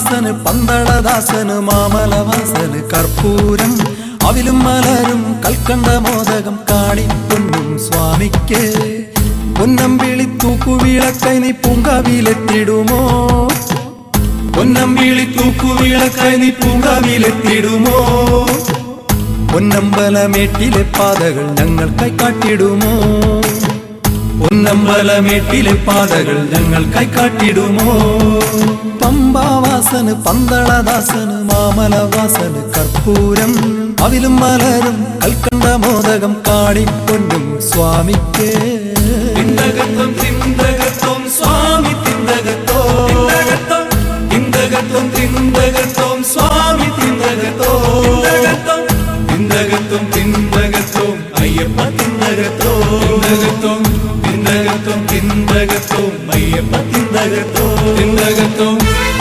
പമ്പാവാസന് പന്തളദാസന് മാമലവാസന് കർപ്പൂരം അവിലും മലരും കൽക്കണ്ട മോദകം കാണിപ്പൊന്നും സ്വാമിക്ക് പൊന്നമ്പിളി തൂക്കുവിളക്കൈ നീ പൂങ്കാവിലെത്തിടുമോ പൊന്നമ്പിളി തൂക്കുവിളക്കൈ നീ പൂങ്കാവിലെത്തിടുമോ പൊന്നമ്പലമേട്ടിലെ പാതകൾ ഞങ്ങൾക്കായി കാട്ടിടുമോ പൊന്നമ്പലമേട്ടിലെ പാതകൾ ഞങ്ങൾക്കായി കാട്ടിടുമോ പമ്പാവാസന് പന്തളദാസന് മാമലവാസന് കർപ്പൂരം അവിലും മലരും കൽക്കണ്ട മോദകം കാണിപ്പൊന്നും സ്വാമിക്ക് തിന്തകത്വം തിന്തകത്വം സ്വാമി തിന്തകത്തോ തിന്തകത്വം തിന്തകത്വം സ്വാമി തിന്തകത്തോ തിന്തകത്വം തിന്തകത്വം അയ്യപ്പ തിന്തകത്തോ തിന്തകത്വം തിന്തകത്വം തിന്തകത്വം അയ്യപ്പ തിന്തകത്തോ തിന്തകത്വം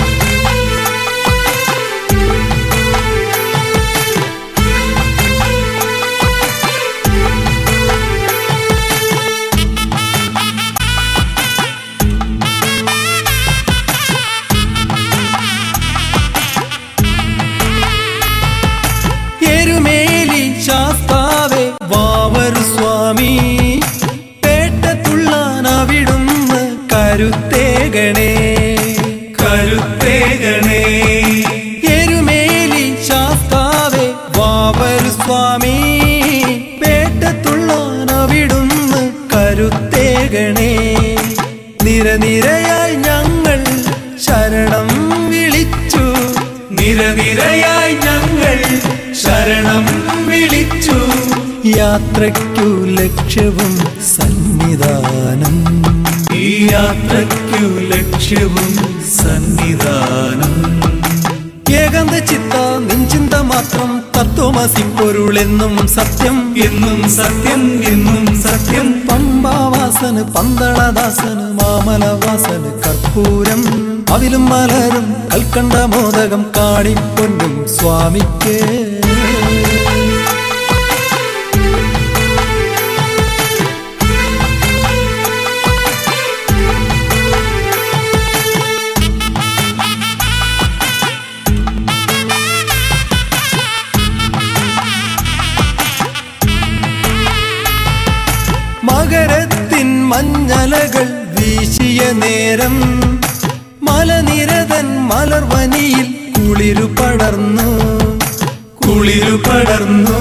എരുമേലി ശാസ്താവേ വാവരു സ്വാമി പേട്ടത്തുള്ളാനവിടുന്ന് കരുത്തേകണേ കരുത്തേകണേ എരുമേലി ശാസ്താവേ വാവരു സ്വാമി പേട്ടത്തുള്ളാനവിടുന്ന് കരുത്തേകണേ നിരനിരയായി ഞങ്ങൾ ശരണം വിളിച്ചു നിരനിരയായി ഞങ്ങൾ ശരണം വിളിച്ചു യാത്രയ്ക്കു ലക്ഷ്യവും സന്നിധാനം ഈ യാത്രയ്ക്കു ലക്ഷ്യവും സന്നിധാനം ഏകാന്ത ചിത്ത നിഞ്ചിന്ത മാത്രം തത്വമസി പൊരുളെന്നും സത്യം എന്നും സത്യം എന്നും സത്യം പമ്പാവാസന് പന്തളദാസന് മാമലവാസന് കർപ്പൂരം അവിലും മലരും കൽക്കണ്ട മോദകം കാണിപ്പൊന്നും സ്വാമിക്ക് മകരത്തിൻ മഞ്ഞലകൾ വീശിയ നേരം മലനിരതൻ മലർവനിയിൽ കുളിരു പടർന്നു കുളിരു പടർന്നു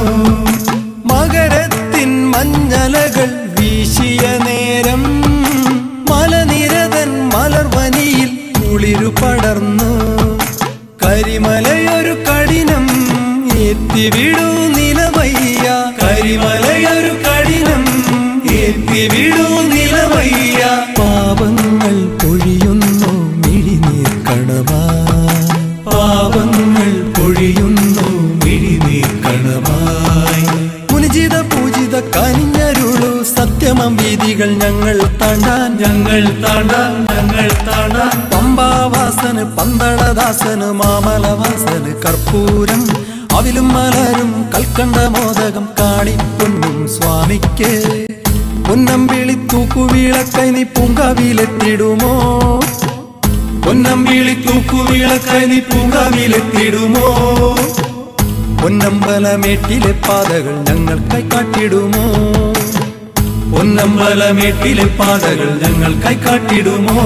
മകരത്തിൻ മഞ്ഞലകൾ വീശിയ നേരം മലനിരതൻ മലർവനിയിൽ കുളിരു പടർന്നു കരിമലയൊരു കഠിനം എത്തിവിടൂ നിലവയ്യ കരിമലയൊരു കഠിനം എത്തിവിടൂ നിലവയ്യ പാപങ്ങൾ പൊഴിയുന്നു മിഴിനീർ കണവാ പാപങ്ങൾ പൊഴിയുന്നു മിഴിനീർ കണമായി മുനിജിത പൂജിത കനിഞ്ഞരുളു സത്യമം വീതികൾ ഞങ്ങൾ താണ്ടാൻ ഞങ്ങൾ താണ്ടാൻ ഞങ്ങൾ താണ്ടാൻ പമ്പാവാസന് പന്തളദാസന് മാമലവാസന് കർപ്പൂരം അവിലും മലരും കൽക്കണ്ട മോദകം കാണിപ്പൊന്നും സ്വാമിക്ക് പൊന്നമ്പിളി തൂക്കുവിളക്കൈ നീ പൂങ്കാവിലെത്തിടുമോ പൊന്നമ്പിളി തൂക്കുവിളക്കായി നീ പൂങ്കാവിലെത്തിടുമോ പൊന്നമ്പലമേട്ടിലെ പാതകൾ ഞങ്ങൾക്കായി കാട്ടിടുമോ പൊന്നമ്പലമേട്ടിലെ പാതകൾ ഞങ്ങൾക്കായി കാട്ടിടുമോ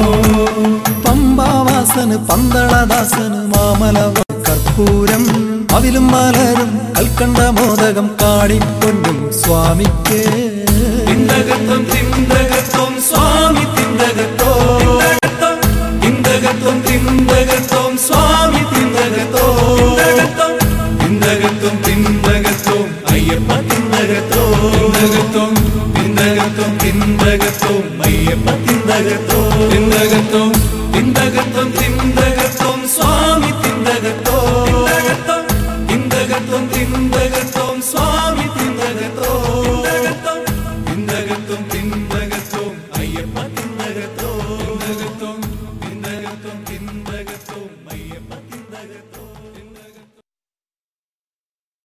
പമ്പാവാസന് പന്തളദാസന് മാമലവ കർപ്പൂരം അവിലും മലരും കൽക്കണ്ട മോദകം കാണിപ്പൊന്നും സ്വാമിക്ക് തിന്തകത്വം തിന്തകത്വം സ്വാമി തിന്തകത്തോ തിന്തകത്വം തിന്തകത്വം സ്വാമി തിന്തകത്തോ തിന്തകത്വം തിന്തകത്വം അയ്യപ്പ തിന്തകത്തോ തിന്തകത്വം തിന്തകത്വം തിന്തകത്വം അയ്യപ്പ തിന്തകത്തോ തിന്തകത്വം തിന്തകത്വം തിന്തകത്വം സ്വാമി തിന്തകത്തോ തിന്തകത്വം തിന്തകത്വം സ്വാമി തിന്തകത്തോ തിന്തകത്വം തിന്തകത്വം അയ്യപ്പ തിന്തകത്തോ തിന്തകത്വം